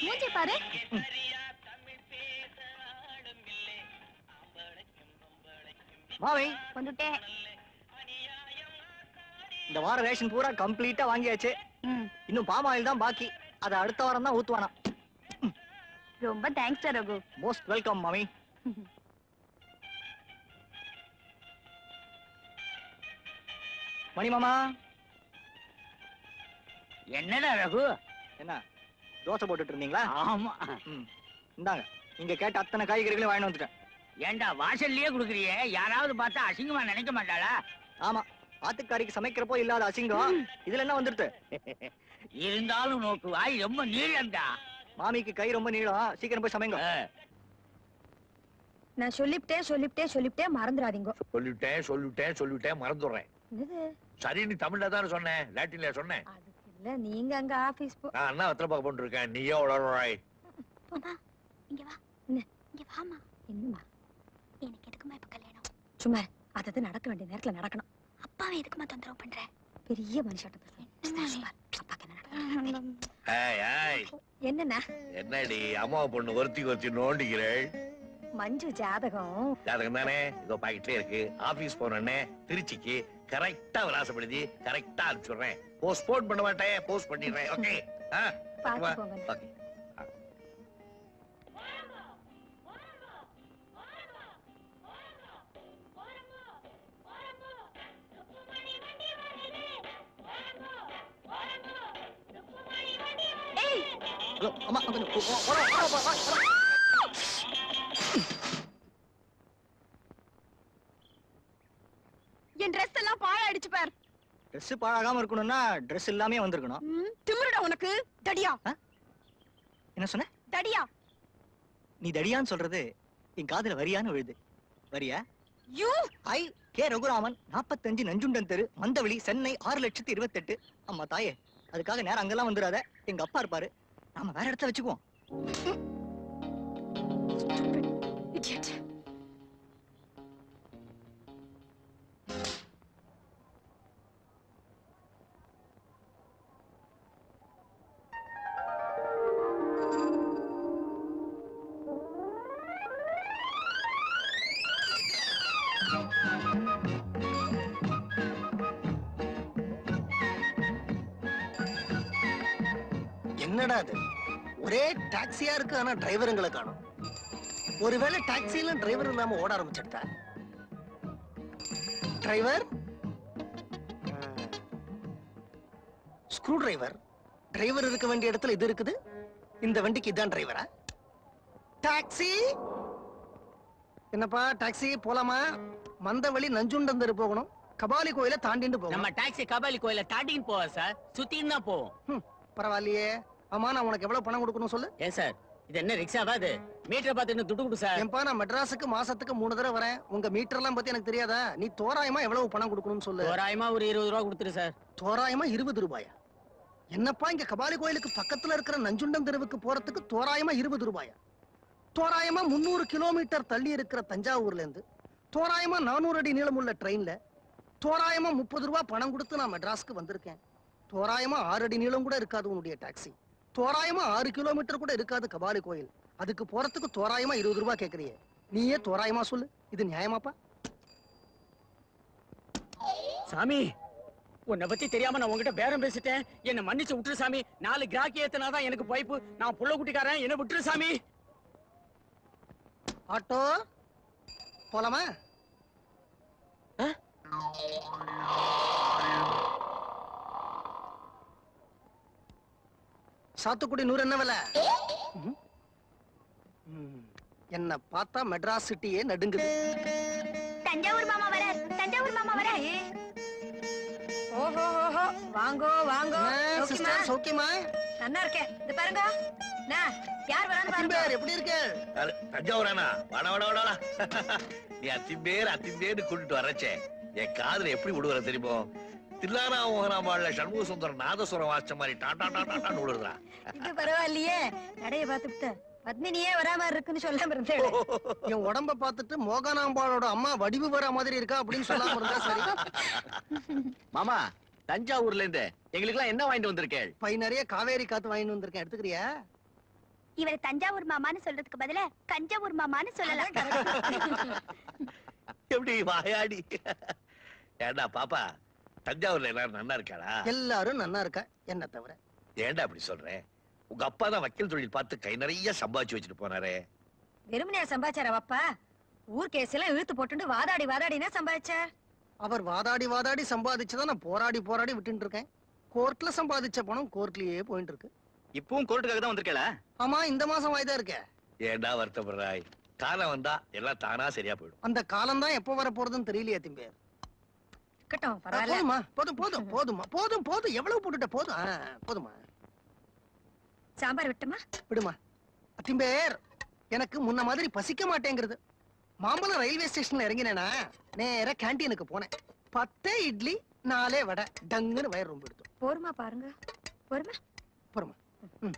மூஞ்சி பாரு மாவை வந்துட்டேன் இந்த வார ரேஷன் பூரா கம்ப்ளீட்டா வாங்கியாச்சு ம், இன்னும் பாம் ஆயில் தான் பாக்கி அதை அடுத்த வாரம் தான் ஊத்துவானா ரொம்ப தேங்க்ஸ் ரகு மோஸ்ட் வெல்கம் மாமி மணி மாமா என்னடா ரகு என்ன தோசை போட்டுட்டு இருந்தீங்களா ஆமா ம் இந்தாங்க நீங்க கேட்ட அத்தனை காய்கறிகளையும் வாங்கிட்டு வந்துட்டேன் ஏன்டா வாசல்லையே குடுக்குறியே யாராவது பார்த்தா அசிங்கமா நினைக்க மாட்டாளா ஆமா ஆத்துக்காரிக்கு சமைக்கிறப்போ இல்லாத அசிங்கம் இதுல என்ன வந்துருது இருந்தாலும் நோக்கு வாய் ரொம்ப நீளம்டா மாமிக்கு கை ரொம்ப நீளம் சீக்கிரம் போய் சமைங்க ஆ, நான் சொல்லிவிட்டேன் சொல்லிவிட்டேன் சொல்லிவிட்டேன் மறந்துடாதீங்க சொல்லிட்டேன் சொல்லிட்டேன் சொல்லிட்டேன் மறந்துடுறேன் என்னது சரி நீ தமிழ்ல தானே சொன்னேன் லாட்டின்ல சொன்னேன் அதுக்கு இல்ல நீங்க அங்க ஆபீஸ் போ நான் அண்ணா வத்திர பார்க்க பண்ணிருக்கேன் நீயே உடறாய் போமா இங்க வா என்ன? இங்க வாமா என்னமா எனக்கு எதுக்குமா இப்ப கல்யாணம் சும்மா அதது நடக்க வேண்டிய நேரத்துல நடக்கணும் அப்பாவை எதுக்குமா தொந்தரவு பண்ற பெரிய மனுஷாட்ட பேசுறேன் சுமார். அப்பாக்கு என்ன நடக்கணும்? ஏய் ஏய் என்னண்ணா என்னடி அம்மா பொண்ணு ஒருத்தி ஒருத்தி நோண்டிக்கிறேள் மஞ்சு ஜாதகம் ஜாதகம் தானே இதோ பாக்கெட்லயே இருக்கு ஆபீஸ் போனோடனே திருச்சிக்கு கரெக்டா விலாசப்படுத்தி கரெக்டா அனுப்பிச்சுடுறேன் போஸ்ட்போன் பண்ண மாட்டேன் போஸ்ட் பண்ணிடுறேன் ஓகே பாத்துக்கோங்க ஓகே ஹலோ அம்மா கொஞ்சம் ஓ- ஓ- ஓரம், ஓரம், ஓரம், ஓரம், ஓரம். என் ட்ரெஸ் எல்லாம் பாழாயிடுச்சு பார் Dress பாழாகாம இருக்கணும்னா Dress இல்லாமே வந்திருக்கணும் திமிருடா உனக்கு தடியா என்ன சொன்ன தடியா நீ தடியான்னு சொல்றது என் காதுல வரியான்னு விழுது வரியா யூ ஐ கே ரகுராமன் நாற்பத்தஞ்சு நஞ்சுண்டன் தெரு மந்தவெளி சென்னை ஆறு லட்சத்தி இருபத்தெட்டு அம்மா தாயே அதுக்காக நேரம் அங்கெல்லாம் வந்துடாத எங்க அப்பா இருப்பாரு நாம வேற இடத்துல வச்சுக்குவோம் இடியட் என்னடா அது ஒரே டாக்ஸியா இருக்கு ஆனா டிரைவருங்களை காணும் ஒருவேளை டாக்ஸில டிரைவர் இல்லாம ஓட ஆரம்பிச்சிட்டா டிரைவர் ஸ்க்ரூ டிரைவர் டிரைவர் இருக்க வேண்டிய இடத்துல இது இருக்குது இந்த வண்டிக்கு இதான் டிரைவரா டாக்ஸி என்னப்பா டாக்ஸி போலாமா மந்தவழி நஞ்சுண்டந்தரு போகணும் கபாலி கோயில தாண்டிட்டு போகணும் நம்ம டாக்ஸி கபாலி கோயில தாண்டின்னு போவோம் சார் சுத்தின்னு தான் போவோம் ஹம், பரவாயில்லையே ஆமா நான் உனக்கு எவ்வளவு பணம் கொடுக்கணும் சொல்லு ஏன் சார் இது என்ன ரிக்ஷாவா அது மீட்டரை பார்த்து என்ன துட்டு கொடு சார் ஏன்பா நான் மெட்ராஸுக்கு மாசத்துக்கு மூணு தடவை வரேன் உங்க மீட்டர் எல்லாம் பத்தி எனக்கு தெரியாதா நீ தோராயமா எவ்வளவு பணம் கொடுக்கணும்னு சொல்லு தோராயமா ஒரு இருபது ரூபா கொடுத்துரு சார் தோராயமா இருபது ரூபாயா என்னப்பா இங்க கபாலி கோயிலுக்கு பக்கத்துல இருக்கிற நஞ்சுண்டம் தெருவுக்கு போறதுக்கு தோராயமா இருபது ரூபாயா தோராயமா முந்நூறு கிலோமீட்டர் தள்ளி இருக்கிற தஞ்சாவூர்ல இருந்து தோராயமா நானூறு அடி நீளமுள்ள ட்ரெயின்ல தோராயமா முப்பது ரூபாய் பணம் கொடுத்து நான் மெட்ராஸ்க்கு வந்திருக்கேன் தோராயமா ஆறு அடி நீளம் கூட இருக்காது உன்னுடைய டாக்ஸி தோராயமா ஆறு கிலோமீட்டர் கூட இருக்காது கபாலி கோயில் அதுக்கு போறதுக்கு தோராயமா இருபது ரூபாய் கேக்குறியே நீயே தோராயமா சொல்லு இது நியாயமாப்பா சாமி உன்னை பத்தி தெரியாம நான் உங்ககிட்ட பேரம் பேசிட்டேன் என்ன மன்னிச்சு விட்டுரு சாமி நாலு கிராக்கி ஏத்தனாதான் எனக்கு பைப்பு நான் புள்ள குட்டிக்காரன் என்ன விட்டுரு சாமி ஆட்டோ போலாமா சாத்துக்குடி நூறு என்ன விலை ம்ஹும். ம். என்ன பார்த்தா மெட்ராஸ் சிட்டியே நடுங்குது தஞ்சாவூர் மாமா வர தஞ்சாவூர் மாமா வர ஓஹோ ஓஹோ வாங்கோ வாங்கோ சௌக்கியமா? சிஸ்டர் சௌக்கியமா நல்லா இருக்கேன் இது பாருங்க நான் யார் வரான்னு பாருங்க அத்திம்பேர் எப்படி இருக்கு அது தஞ்சாவூரானா வாடா வாடா வாடா நீ அத்திம்பேர் அத்திம்பேர்னு கூட்டிட்டு வரச்சே என் காதுல எப்படி விடுவற தெரியுமோ தில்லானா மோகனாம்பாள்ல சண்முக சுந்தரம் நாதஸ்வரம் வாச்ச மாதிரி டாடா டாடா டான்னு விடுறா இது பரவாயில்லையே நடைய பார்த்துட்டு பத்மினியே வராம இருக்குன்னு சொல்லாம இருந்தேன் என் உடம்ப பார்த்துட்டு மோகனாம்பாளோட அம்மா வடிவு வர மாதிரி இருக்கா அப்படின்னு சொல்லாம இருந்தா சரி மாமா தஞ்சாவூர்ல இருந்து எங்களுக்கு எல்லாம் என்ன வாங்கிட்டு வந்திருக்கேள் பை நிறைய காவேரி காத்து வாங்கிட்டு வந்திருக்கேன் எடுத்துக்கிறியா இவரை தஞ்சாவூர் மாமான்னு சொல்றதுக்கு பதிலா கஞ்சாவூர் மாமான்னு சொல்லலாம் எப்படி வாயாடி ஏண்டா பாப்பா தஞ்சாவூர்ல எல்லாரும் நல்லா இருக்காளா எல்லாரும் நன்னா இருக்கா என்ன தவிர ஏன்டா அப்படி சொல்றேன் உங்க அப்பா தான் வக்கீல் தொழில் பார்த்து கை நிறைய சம்பாதிச்சு வச்சுட்டு போனாரே வெறுமனையா சம்பாதிச்சாரா அப்பா ஊர் கேஸ் எல்லாம் இழுத்து போட்டுட்டு வாதாடி வாதாடினா சம்பாதிச்சார் அவர் வாதாடி வாதாடி சம்பாதிச்சுதான் நான் போராடி போராடி விட்டுட்டு இருக்கேன் கோர்ட்ல சம்பாதிச்ச பணம் கோர்ட்லயே போயிட்டு இருக்கு இப்பவும் கோர்ட்டுக்காக தான் வந்திருக்கல ஆமா இந்த மாசம் வாய்தா இருக்கே ஏன்டா வருத்தப்படுறாய் காலம் வந்தா எல்லாம் தானா சரியா போயிடும் அந்த காலம் தான் எப்போ வர போறதுன்னு தெரியலையே திம்பே இருக்கட்டும் பரவாயில்ல போதுமா போதும் போதும் போதுமா போதும் போதும் எவ்வளவு போட்டுட்ட போதும் ஆ, போதுமா சாம்பார் விட்டுமா விடுமா திம்பேர் எனக்கு முன்ன மாதிரி பசிக்க மாட்டேங்கிறது மாம்பழம் ரயில்வே ஸ்டேஷன்ல இறங்கினேனா நேரா கேண்டீனுக்கு போனேன் பத்தே இட்லி நாலே வடை டங்குன்னு வயிறு ரொம்ப எடுத்தோம் போருமா பாருங்க போருமா போருமா. ம்.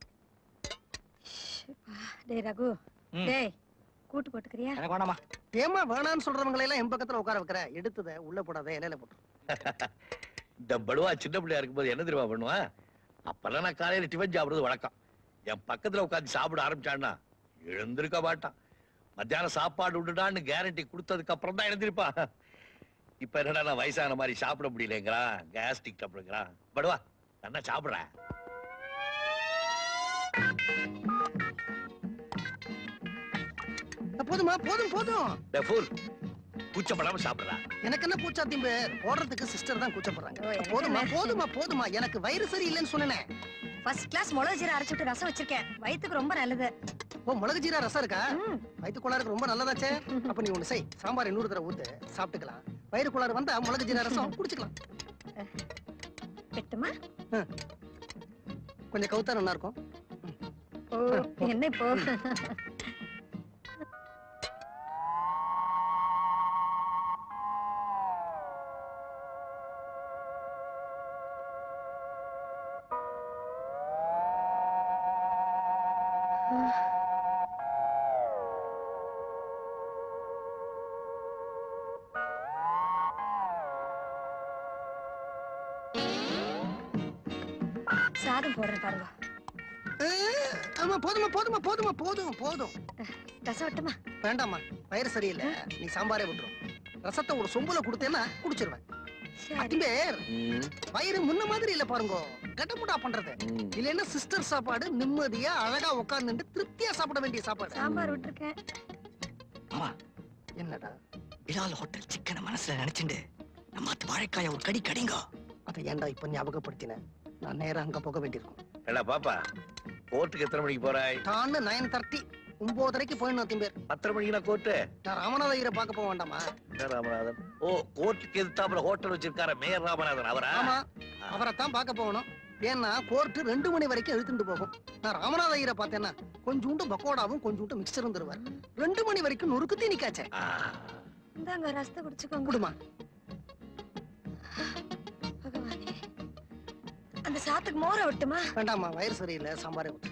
ஷிப்பா. டேய் ரகு ம். டேய் கூட்டு போட்டுக்கிறியா எனக்கு வேணாமா ஏமா வேணான்னு சொல்றவங்களை எல்லாம் என் பக்கத்துல உட்கார வைக்கிற எடுத்தத உள்ள போடாத இலையில போட்டு இந்த படுவா சின்ன பிள்ளையா இருக்கும்போது என்ன தெரியுமா பண்ணுவான் அப்பெல்லாம் நான் காலையில டிஃபன் சாப்பிடுறது வழக்கம் என் பக்கத்துல உட்காந்து சாப்பிட ஆரம்பிச்சான்னா எழுந்திருக்க மாட்டான் மத்தியானம் சாப்பாடு விட்டுடான்னு கேரண்டி கொடுத்ததுக்கு அப்புறம் தான் எழுந்திருப்பான் இப்ப என்னடா நான் வயசான மாதிரி சாப்பிட முடியலங்கிறான் கேஸ்டிக் டப்ளுங்கிறான் படுவா நல்லா சாப்பிடுறேன் போதுமா போதும் போதும் ஃபுல் கூச்சப்படாம சாப்பிடுறா எனக்கு என்ன கூச்சா திம்பேர் போடுறதுக்கு சிஸ்டர் தான் கூச்சப்படுறாங்க ஓ, எனக்கு போதுமா என்ன? போதுமா போதுமா எனக்கு வயிறு சரியில்லைன்னு சொன்னேன் ஃபர்ஸ்ட் கிளாஸ் மிளகு ஜீரா அரைச்சிட்டு ரசம் வச்சிருக்கேன் வயித்துக்கு ரொம்ப நல்லது ஓ மிளகு ஜீரா ரசம் இருக்கா ம். வயிற்று கோளாறுக்கு ரொம்ப நல்லதாச்சே அப்ப நீ ஒண்ணு செய் சாம்பார் இன்னொரு தடவை ஊத்து சாப்பிட்டுக்கலாம் வயிறு கோளாறு வந்தா மிளகு ஜீரா ரசம் குடிச்சுக்கலாம் வெட்டுமா கொஞ்சம் கவுத்தா நல்லா இருக்கும் ஓ என்ன இப்போ சாதம் போடுறேன் பாருங்க அஹ், ஆமா போதுமா போதுமா போதுமா போதும் போதும் ரசம் விட்டுமா வேண்டாம்மா வயிறு சரியில்லை நீ சாம்பாரே விட்டுரும் ரசத்தை ஒரு சொம்புல கொடுத்தேன்னா குடிச்சிருவேன் சரி அத்திம்பேர் ம், வயிறு முன்ன மாதிரி இல்ல பாருங்க கட்டமுடா பண்றது ம். இல்லைன்னா சிஸ்டர் சாப்பாடு நிம்மதியா அழகா உட்கார்ந்துட்டு திருப்தியா சாப்பிட வேண்டிய சாப்பாடு சாம்பார் விட்டுருக்கேன் ஆமா என்னடா பிலால் ஹோட்டல் சிக்கனை மனசுல நினைச்சுண்டு நம்ம அத்து வாழைக்காய ஒரு கடி கடிங்க அதை ஏன்டா இப்ப ஞாபகப்படுத்தின நான் நேரா அங்க போக வேண்டியிருக்கும் ஏடா பாப்பா கோர்ட்டுக்கு எத்தனை மணிக்கு போறாய் டான்னு நைன் தேர்ட்டி ஒன்பதரைக்கு போயிடணும் திம்பேர் பத்தரை மணிக்கு நான் கோர்ட்டு நான் ராமநாத ஐயரை பார்க்க போக வேண்டாமா என்ன ராமநாதன் ஓ கோர்ட்டுக்கு எதிர்த்தாப்புல ஹோட்டல் வச்சிருக்கார மேயர் ராமநாதன் அவரா ஆமா அவரைத்தான் பார்க்க போகணும் ஏன்னா கோர்ட் ரெண்டு மணி வரைக்கும் இழுத்துட்டு போகும் நான் ராமநாத ஐயரை பார்த்தேன்னா கொஞ்சூண்டு பக்கோடாவும் கொஞ்சூண்டு மிக்சரும் தருவார் ரெண்டு மணி வரைக்கும் நொறுக்கு தீனி காய்ச்சேன் ஆ, இந்தாங்க ரசத்தை குடிச்சுக்கோங்க குடுமா பகவானே அந்த சாத்துக்கு மோர விட்டுமா வேண்டாம்மா வயிறு சரியில்லை சாம்பாரே ஊத்து.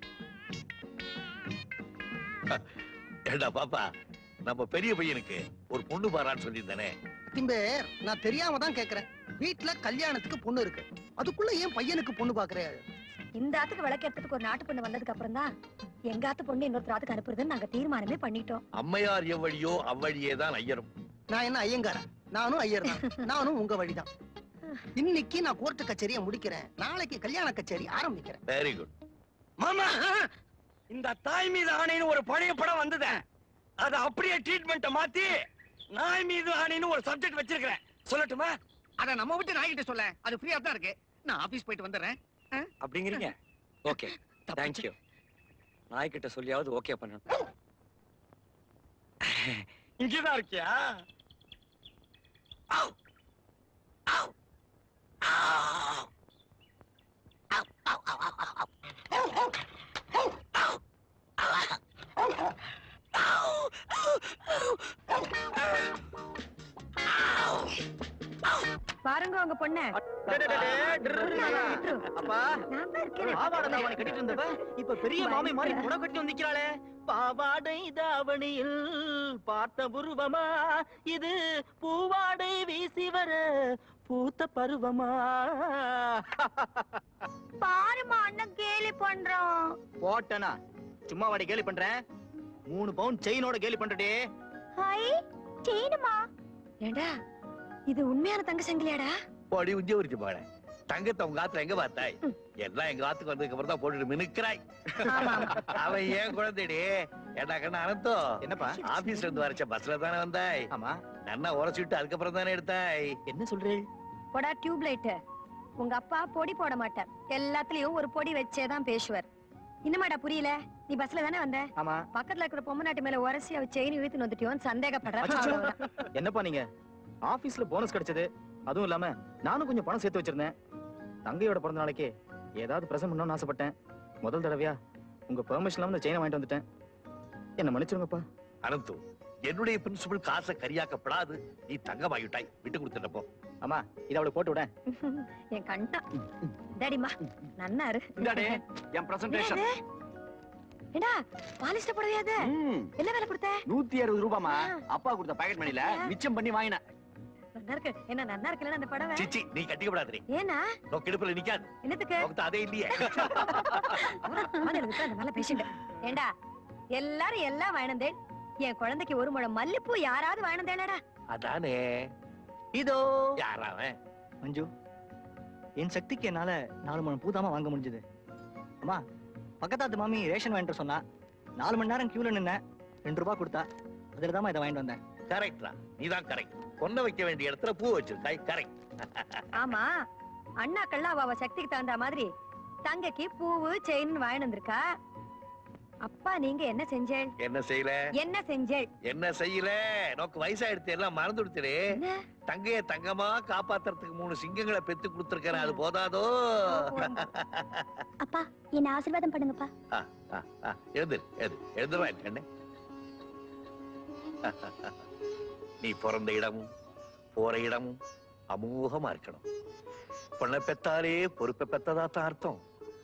ஏண்டா பாப்பா நம்ம பெரிய பையனுக்கு ஒரு பொண்ணு பாரான்னு சொல்லியிருந்தானே திம்பேர் நான் தெரியாம தான் கேக்குறேன் வீட்ல கல்யாணத்துக்கு பொண்ணு இருக்கு அதுக்குள்ள ஏன் பையனுக்கு பொண்ணு பாக்குறே இந்த ஆத்துக்கு விளக்கேறதுக்கு ஒரு நாட்டு பொண்ணு வந்ததுக்கு அப்புறம் தான் எங்க ஆத்து பொண்ணு இன்னொருத்தர் ஆத்துக்கு அனுப்புறதுன்னு நாங்க தீர்மானமே பண்ணிட்டோம் அம்மையார் எவ்வழியோ அவ்வழியே தான் ஐயரும் நான் என்ன ஐயங்காரன் நானும் ஐயர் தான் நானும் உங்க வழிதான் இன்னைக்கு நான் கோர்ட்டு கச்சேரியை முடிக்கிறேன் நாளைக்கு கல்யாண கச்சேரி ஆரம்பிக்கிறேன் வெரி குட் மாமா இந்த தாய் மீது ஆணைன்னு ஒரு பழைய படம் வந்தது அத அப்படியே ட்ரீட்மெண்ட்ட மாத்தி நாய் மீது ஆணைன்னு ஒரு சப்ஜெக்ட் வச்சிருக்கிறேன் சொல்லட்டுமா அத நம்ம விட்டு நாய்கிட்ட சொல்ல அது ஃப்ரீயா தான் இருக்கு நான் ஆபீஸ் போயிட்டு வந்துடுறேன் அப்படிங்கிறீங்க ஓகே தேங்க்யூ நாய்கிட்ட சொல்லியாவது ஓகே பண்ணணும் இங்கதான் இருக்கியா பாருங்க உங்க பொண்ண அப்பா நான் தான் இருக்கேனே. பாவாடை தாவணி கட்டிட்டு இருந்தவ இப்ப பெரிய மாமி மாதிரி புடவை கட்டி வந்து நிக்கிறாளே பாவாடை தாவணியில் பார்த்த உருவமா இது பூவாடை வீசி வர பூத்த பருவமா பாருமா அண்ணன் கேலி பண்றான் போட்டனா சும்மா வாடி கேலி பண்றேன் மூணு பவுன் செயினோட கேலி பண்றடே ஹை செயினுமா ஏண்டா இது உண்மையான தங்க சங்கிலியாடா படி உஞ்ச உரிச்சு பாட தங்கத்தை உங்க ஆத்துல எங்க பார்த்தாய் எல்லாம் எங்க ஆத்துக்கு வந்ததுக்கு அப்புறம் தான் போட்டுட்டு மினுக்கிறாய் ஆமா ஆமா அவன் ஏன் குழந்தைடி ஏண்டா கண்ணா அனந்தோ என்னப்பா ஆபீஸ்ல இருந்து வரச்ச பஸ்ல தானே வந்தாய் ஆமா நன்னா உரைச்சுட்டு அதுக்கப்புறம் தானே எடுத்தாய் என்ன சொல்றேன் போடா டியூப் லைட் உங்க அப்பா பொடி போட மாட்டார் எல்லாத்துலயும் ஒரு பொடி வச்சே தான் பேசுவார் இன்னமாடா புரியல நீ பஸ்ல தானே வந்த ஆமா பக்கத்துல இருக்கிற பொம்மநாட்டு மேல உரசி அவ செயின் இழுத்துன்னு வந்துட்டியோன்னு சந்தேகப்படுற அச்சச்சோ. அவ்வளவுதான். என்னப்பா நீங்க ஆபீஸ்ல போனஸ் கிடைச்சது அதுவும் இல்லாம நானும் கொஞ்சம் பணம் சேர்த்து வச்சிருந்தேன் தங்கையோட பிறந்த நாளைக்கு ஏதாவது பிரசன்ட் பண்ணணும்னு ஆசைப்பட்டேன் முதல் தடவையா உங்க பெர்மிஷன் இல்லாம இந்த செயினை வாங்கிட்டு வந்துட்டேன் என்ன மன்னிச்சிருங்கப்பா அனந்து என்னுடைய பிரின்சிபல் காசை கரியாக்கப்படாது நீ தங்கமாகிட்டாய் விட்டு கொடுத்துட்டப்போ அம்மா இதை அவளுக்கு போட்டு விட என் கண்டா டேடிமா நன்னாரு இந்தாடே என் பிரசன்டேஷன் ஏடா பாலிஷ்ட புடவையாது என்ன வேலை கொடுத்த நூத்தி அறுபது ரூபாமா ஆ. அப்பா கொடுத்த பாக்கெட் மணில மிச்சம் பண்ணி வாங்கினேன் நல்லா இருக்கு என்ன நன்னா இருக்குல்ல அந்த புடவை சிச்சி நீ கட்டிக்கப்படாது ஏனா நோக்கு இடுப்புல நிக்காது என்னத்துக்கு நோக்கத்து அதே இல்லையே காதல் விட்டு அந்த மேல பேசிட்டு ஏண்டா எல்லாரும் எல்லாம் வாங்கினதேன் என் குழந்தைக்கு ஒரு முழம் மல்லிப்பூ யாராவது வாங்கினதேனடா அதானே இதோ யாராவன் மஞ்சு என் சக்திக்கு என்னால நாலு மணி பூதாமா வாங்க முடிஞ்சது அம்மா பக்கத்தாத்து மாமி ரேஷன் வாங்கிட்டு சொன்னா நாலு மணி நேரம் கியூல நின்ன ரெண்டு ரூபாய் கொடுத்தா அதுல தான் இதை வாங்கிட்டு வந்தேன் கரெக்ட் தான் நீதான் கரெக்ட் பொண்ணை வைக்க வேண்டிய இடத்துல பூ வச்சிருக்காய் கரெக்ட் ஆமா அண்ணாக்கள்லாம் அவ அவ சக்திக்கு தகுந்த மாதிரி தங்கைக்கு பூவு செயின் வாங்கிட்டு வந்திருக்கா அப்பா நீங்க என்ன செஞ்சேள் என்ன செய்யல என்ன செஞ்சேள் என்ன செய்யல நோக்கு வயசாயிடுத்து எல்லாம் மறந்து கொடுத்துரு என்ன? தங்கைய தங்கமா காப்பாத்துறதுக்கு மூணு சிங்கங்களை பெத்து கொடுத்துருக்கேன் அது போதாதோ அப்பா என்ன ஆசீர்வாதம் பண்ணுங்கப்பா ஆ, ஆ, எழுந்திரு எழுது எழுந்துருவா கண்ணு நீ பிறந்த இடமும் போற இடமும் அமோகமா இருக்கணும் பொண்ணை பெத்தாலே பொறுப்பை பெத்ததா தான் அர்த்தம்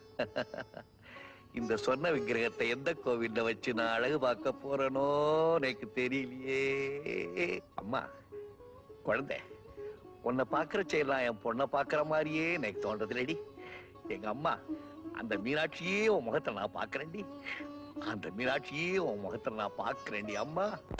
இந்த சொன்ன விக்கிரகத்தை எந்த கோவில்ல வச்சு நான் அழகு பார்க்க போறேனோ எனக்கு தெரியலையே அம்மா குழந்தை உன்னை பாக்குற செயலாம் என் பொண்ணை பாக்குற மாதிரியே எனக்கு தோன்றதுலடி எங்க அம்மா அந்த மீனாட்சியே உன் முகத்தை நான் பாக்குறேன்டி அந்த மீனாட்சியே உன் முகத்தை நான் பாக்குறேன்டி அம்மா